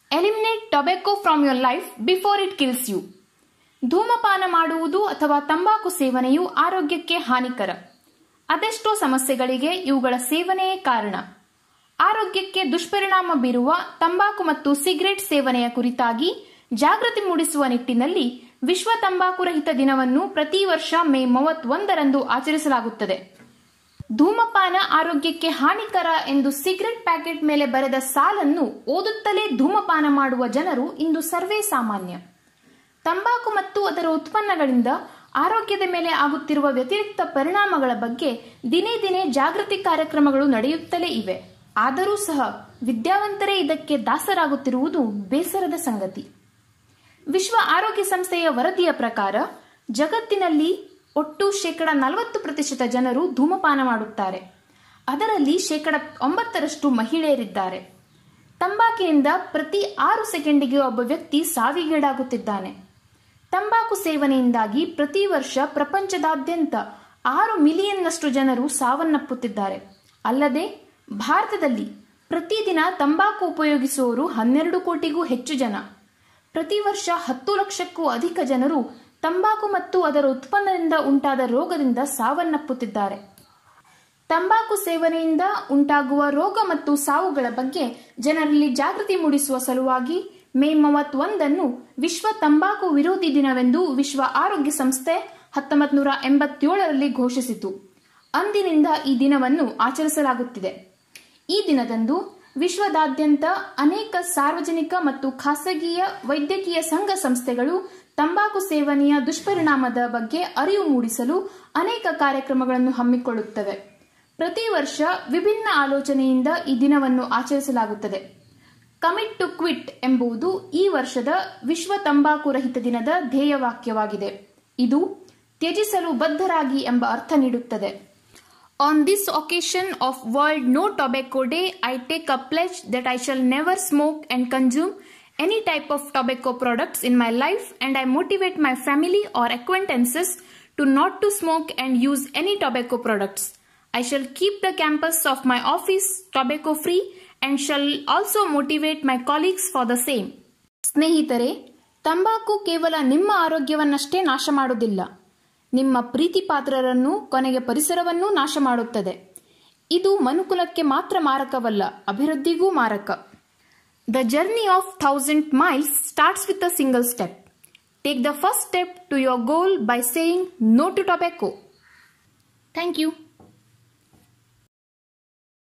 Eliminate tobacco from your life before it kills you ಧೂಮಪಾನ ಮಾಡುವುದು ಅಥವಾ ತಂಬಾಕು ಸೇವನೆಯು ಆರೋಗ್ಯಕ್ಕೆ ಹಾನಿಕರ ಅದೆಷ್ಟೋ ಸಮಸ್ಯೆಗಳಿಗೆ ಇವುಗಳ ಸೇವನೆಯೇ ಕಾರಣ ಆರೋಗ್ಯಕ್ಕೆ ದುಷ್ಪರಿಣಾಮ ಬೀರುವ ತಂಬಾಕು ಮತ್ತು ಸಿಗರೆಟ್ ಸೇವನೆಯ ಕುರಿತಾಗಿ ಜಾಗೃತಿ ಮೂಡಿಸುವ ನಿಟ್ಟಿನಲ್ಲಿ ವಿಶ್ವ ತಂಬಾಕು ರಹಿತ ದಿನವನ್ನು ಪ್ರತಿ ವರ್ಷ ಮೇ ಮೂವತ್ತೊಂದರಂದು ಆಚರಿಸಲಾಗುತ್ತದೆ ಧೂಮಪಾನ ಆರೋಗ್ಯಕ್ಕೆ ಹಾನಿಕರ ಎಂದು ಸಿಗರೆಟ್ ಪ್ಯಾಕೆಟ್ ಮೇಲೆ ಬರೆದ ಸಾಲನ್ನು ಓದುತ್ತಲೇ ಧೂಮಪಾನ ಮಾಡುವ ಜನರು ಇಂದು ಸರ್ವೇ ಸಾಮಾನ್ಯ ತಂಬಾಕು ಮತ್ತು ಅದರ ಉತ್ಪನ್ನಗಳಿಂದ ಆರೋಗ್ಯದ ಮೇಲೆ ಆಗುತ್ತಿರುವ ವ್ಯತಿರಿಕ್ತ ಪರಿಣಾಮಗಳ ಬಗ್ಗೆ ದಿನೇ ದಿನೇ ಜಾಗೃತಿ ಕಾರ್ಯಕ್ರಮಗಳು ನಡೆಯುತ್ತಲೇ ಇವೆ ಆದರೂ ಸಹ ವಿದ್ಯಾವಂತರೇ ಇದಕ್ಕೆ ದಾಸರಾಗುತ್ತಿರುವುದು ಬೇಸರದ ಸಂಗತಿ ವಿಶ್ವ ಆರೋಗ್ಯ ಸಂಸ್ಥೆಯ ವರದಿಯ ಪ್ರಕಾರ ಜಗತ್ತಿನಲ್ಲಿ ಒಟ್ಟು ಶೇಕಡ ನಲವತ್ತು ಪ್ರತಿಶತ ಜನರು ಧೂಮಪಾನ ಮಾಡುತ್ತಾರೆ ಅದರಲ್ಲಿ ಶೇಕಡ ಒಂಬತ್ತರಷ್ಟು ಮಹಿಳೆಯರಿದ್ದಾರೆ ತಂಬಾಕಿನಿಂದ ಪ್ರತಿ ಆರು ಸೆಕೆಂಡಿಗೆ ಒಬ್ಬ ವ್ಯಕ್ತಿ ಸಾವಿಗೀಡಾಗುತ್ತಿದ್ದಾನೆ ತಂಬಾಕು ಸೇವನೆಯಿಂದಾಗಿ ಪ್ರತಿ ವರ್ಷ ಪ್ರಪಂಚದಾದ್ಯಂತ ಆರು ಮಿಲಿಯನ್ನಷ್ಟು ಜನರು ಸಾವನ್ನಪ್ಪುತ್ತಿದ್ದಾರೆ ಅಲ್ಲದೆ ಭಾರತದಲ್ಲಿ ಪ್ರತಿದಿನ ತಂಬಾಕು ಉಪಯೋಗಿಸುವವರು ಹನ್ನೆರಡು ಕೋಟಿಗೂ ಹೆಚ್ಚು ಜನ ಪ್ರತಿ ವರ್ಷ ಹತ್ತು ಲಕ್ಷಕ್ಕೂ ಅಧಿಕ ಜನರು ತಂಬಾಕು ಮತ್ತು ಅದರ ಉತ್ಪನ್ನದಿಂದ ಉಂಟಾದ ರೋಗದಿಂದ ಸಾವನ್ನಪ್ಪುತ್ತಿದ್ದಾರೆ ತಂಬಾಕು ಸೇವನೆಯಿಂದ ಉಂಟಾಗುವ ರೋಗ ಮತ್ತು ಸಾವುಗಳ ಬಗ್ಗೆ ಜನರಲ್ಲಿ ಜಾಗೃತಿ ಮೂಡಿಸುವ ಸಲುವಾಗಿ ಮೇ ಮೂವತ್ತೊಂದನ್ನು ವಿಶ್ವ ತಂಬಾಕು ವಿರೋಧಿ ದಿನವೆಂದು ವಿಶ್ವ ಆರೋಗ್ಯ ಸಂಸ್ಥೆ ಹತ್ತೊಂಬತ್ತು ನೂರ ಎಂಬತ್ತೇಳರಲ್ಲಿ ಘೋಷಿಸಿತು ಅಂದಿನಿಂದ ಈ ದಿನವನ್ನು ಆಚರಿಸಲಾಗುತ್ತಿದೆ ಈ ದಿನದಂದು ವಿಶ್ವದಾದ್ಯಂತ ಅನೇಕ ಸಾರ್ವಜನಿಕ ಮತ್ತು ಖಾಸಗಿಯ ವೈದ್ಯಕೀಯ ಸಂಘ ಸಂಸ್ಥೆಗಳು ತಂಬಾಕು ಸೇವನೆಯ ದುಷ್ಪರಿಣಾಮದ ಬಗ್ಗೆ ಅರಿವು ಮೂಡಿಸಲು ಅನೇಕ ಕಾರ್ಯಕ್ರಮಗಳನ್ನು ಹಮ್ಮಿಕೊಳ್ಳುತ್ತವೆ ಪ್ರತಿ ವರ್ಷ ವಿಭಿನ್ನ ಆಲೋಚನೆಯಿಂದ ಈ ದಿನವನ್ನು ಆಚರಿಸಲಾಗುತ್ತದೆ ಕಮಿಟ್ ಟು ಕ್ವಿಟ್ ಎಂಬುದು ಈ ವರ್ಷದ ವಿಶ್ವ ತಂಬಾಕು ರಹಿತ ದಿನದ ಧ್ಯೇಯವಾಕ್ಯವಾಗಿದೆ ಇದು ತ್ಯಜಿಸಲು ಬದ್ಧರಾಗಿ ಎಂಬ ಅರ್ಥ ನೀಡುತ್ತದೆ On this occasion of World No Tobacco Day, I take a pledge that I shall never smoke and consume any type of tobacco products in my life and I motivate my family or acquaintances to not to smoke and use any tobacco products. I shall keep the campus of my office tobacco free and shall also motivate my colleagues for the same. ಸ್ನೇಹಿತರೆ ತಂಬಾಕು ಕೇವಲ ನಿಮ್ಮ ಆರೋಗ್ಯವನ್ನಷ್ಟೇ ನಾಶ ಮಾಡುವುದಿಲ್ಲ ನಿಮ್ಮ ಪ್ರೀತಿ ಪಾತ್ರರನ್ನು ಕೊನೆಗೆ ಪರಿಸರವನ್ನೂ ನಾಶ ಮಾಡುತ್ತದೆ ಇದು ಮನುಕುಲಕ್ಕೆ ಮಾತ್ರ ಮಾರಕವಲ್ಲ ಅಭಿವೃದ್ಧಿಗೂ ಮಾರಕ the journey of thousand miles starts with a single step take the first step to your goal by saying no to tobacco thank you